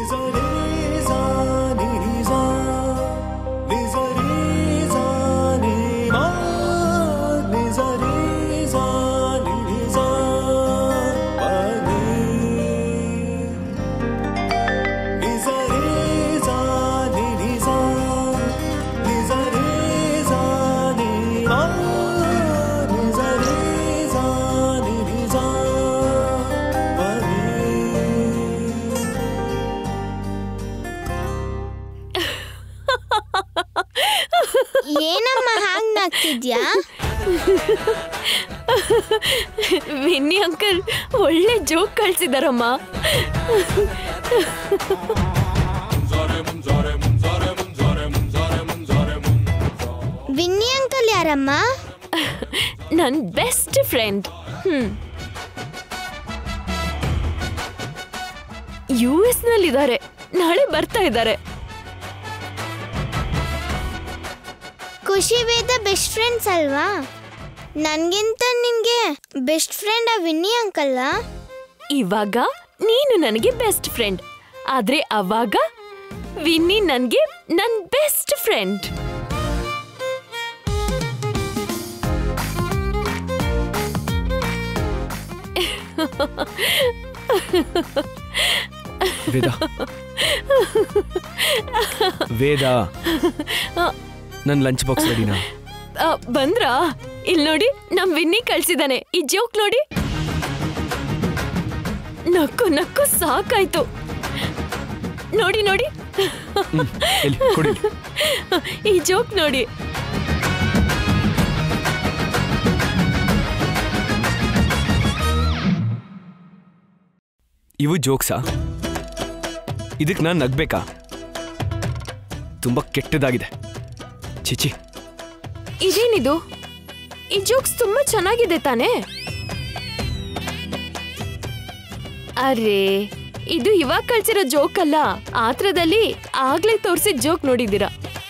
ಏನಮ್ಮ ಹಾಗ್ ನಾಗ್ತಿದ್ಯಾ ವಿನ್ನಿ ಅಂಕಲ್ ಒಳ್ಳೆ ಜೋಕ್ ಕಳ್ಸಿದಾರಮ್ಮ ವಿನ್ನಿ ಅಂಕಲ್ ಯಾರಮ್ಮ ನನ್ ಬೆಸ್ಟ್ ಫ್ರೆಂಡ್ ಹ್ಮ್ ಯು ಎಸ್ ನಲ್ಲಿದ್ದಾರೆ ನಾಳೆ ಬರ್ತಾ ಇದ್ದಾರೆ ಖುಷಿ ವೇದ ಬೆಸ್ಟ್ ಫ್ರೆಂಡ್ಸ್ ಅಲ್ವಾ ನನ್ಗಿಂತ ನಿನ್ಗೆ ಬೆಸ್ಟ್ ಫ್ರೆಂಡ್ ಆ ವಿನ್ನಿ ಅಂಕಲ್ಲ ಇವಾಗ ನೀನು ನನಗೆ ಬೆಸ್ಟ್ ಫ್ರೆಂಡ್ ಆದ್ರೆ ಅವಾಗ ವಿನ್ನಿ ನನ್ಗೆ ನನ್ ಬೆಸ್ಟ್ ಫ್ರೆಂಡ್ ವೇದ ವೇದ ನನ್ನ ಲಂಚ್ ಬಾಕ್ಸ್ ರೆಡಿನಾ ಆ, ಬಂದ್ರಾ ಇಲ್ ನೋಡಿ ನಮ್ ವಿನ್ನಿ ಕಳ್ಸಿದಾನೆ ಈ ಜೋಕ್ ನೋಡಿ ನಕ್ಕು ನಕ್ಕು ಸಾಕಾಯ್ತು ನೋಡಿ ನೋಡಿ ಹ್ಮ್, ಎಲ್ಲಿ ಕೊಡಿ ಈ ಜೋಕ್ ನೋಡಿ ಇವು ಜೋಕ್ಸಾ ಇದಕ್ಕೆ ನಾನು ನಗ್ಬೇಕಾ ತುಂಬ ಕೆಟ್ಟದಾಗಿದೆ ಚಿಚಿ ಇದೇನಿದು ಈ ಜೋಕ್ಸ್ ತುಂಬಾ ಚೆನ್ನಾಗಿದೆ ತಾನೇ ಅರೆ ಇದು ಇವಾಗ ಕಳ್ಸಿರೋ ಜೋಕ್ ಅಲ್ಲ ಆತ್ರದಲ್ಲಿ ಆಗ್ಲೇ ತೋರಿಸಿದ ಜೋಕ್ ನೋಡಿದ್ದೀರಾ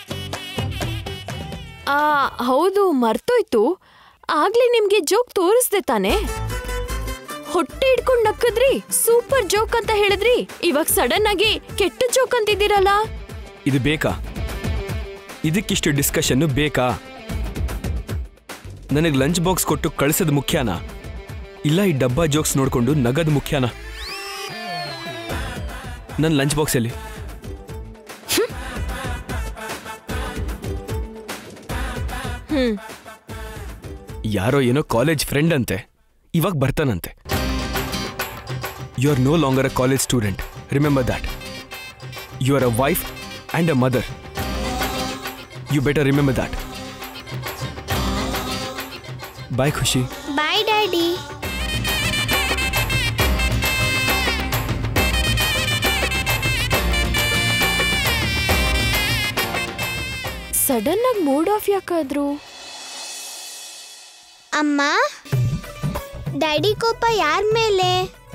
ಆ ಹೌದು ಮರ್ತೋಯ್ತು ಆಗ್ಲೇ ನಿಮ್ಗೆ ಜೋಕ್ ತೋರಿಸ್ದೆ ತಾನೇ ಹೊಟ್ಟೆ ಹಿಡ್ಕೊಂಡ್ ನಕ್ಕದ್ರಿ ಸೂಪರ್ ಜೋಕ್ ಅಂತ ಹೇಳಿದ್ರಿ ಇವಾಗ ಸಡನ್ ಆಗಿ ಕೆಟ್ಟ ಜೋಕ್ ಅಂತಿದ್ದೀರಲ್ಲ ಇದು ಬೇಕಾ ಇದಕ್ಕಿಷ್ಟು ಡಿಸ್ಕಷನ್ನು ಬೇಕಾ ನನಗೆ ಲಂಚ್ ಬಾಕ್ಸ್ ಕೊಟ್ಟು ಕಳಿಸೋದು ಮುಖ್ಯನಾ ಇಲ್ಲ ಈ ಡಬ್ಬಾ ಜೋಕ್ಸ್ ನೋಡ್ಕೊಂಡು ನಗದು ಮುಖ್ಯನಾ ನನ್ನ ಲಂಚ್ ಬಾಕ್ಸಲ್ಲಿ ಹ್ಮ್ ಯಾರೋ ಏನೋ ಕಾಲೇಜ್ ಫ್ರೆಂಡ್ ಅಂತೆ ಇವಾಗ ಬರ್ತಾನಂತೆ you are no longer a college student remember that you are a wife and a mother you better remember that bye Khushi bye daddy sudden ಆಗಿ ಮೂಡ್ ಆಫ್ ಯಾಕಾದ್ರು ಅಮ್ಮ ಡ್ಯಾಡಿ ಕೋಪ ಯಾರ ಮೇಲೆ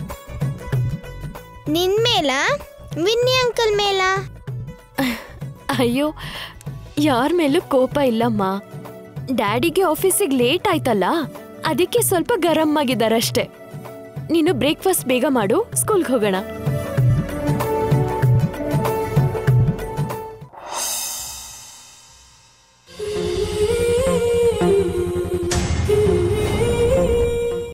ನಿನ್ ಮೇಲ ವಿನ್ನಿ ಅಂಕಲ್ ಮೇಲ ಅಯ್ಯೋ ಯಾರ ಮೇಲೂ ಕೋಪ ಇಲ್ಲಮ್ಮ ಡ್ಯಾಡಿಗೆ ಆಫೀಸಿಗೆ ಲೇಟ್ ಆಯ್ತಲ್ಲ ಅದಕ್ಕೆ ಸ್ವಲ್ಪ ಗರಂ ಆಗಿದ್ದಾರಷ್ಟೇ ನೀನು ಬ್ರೇಕ್ಫಾಸ್ಟ್ ಬೇಗ ಮಾಡು ಸ್ಕೂಲ್ಗೆ ಹೋಗೋಣ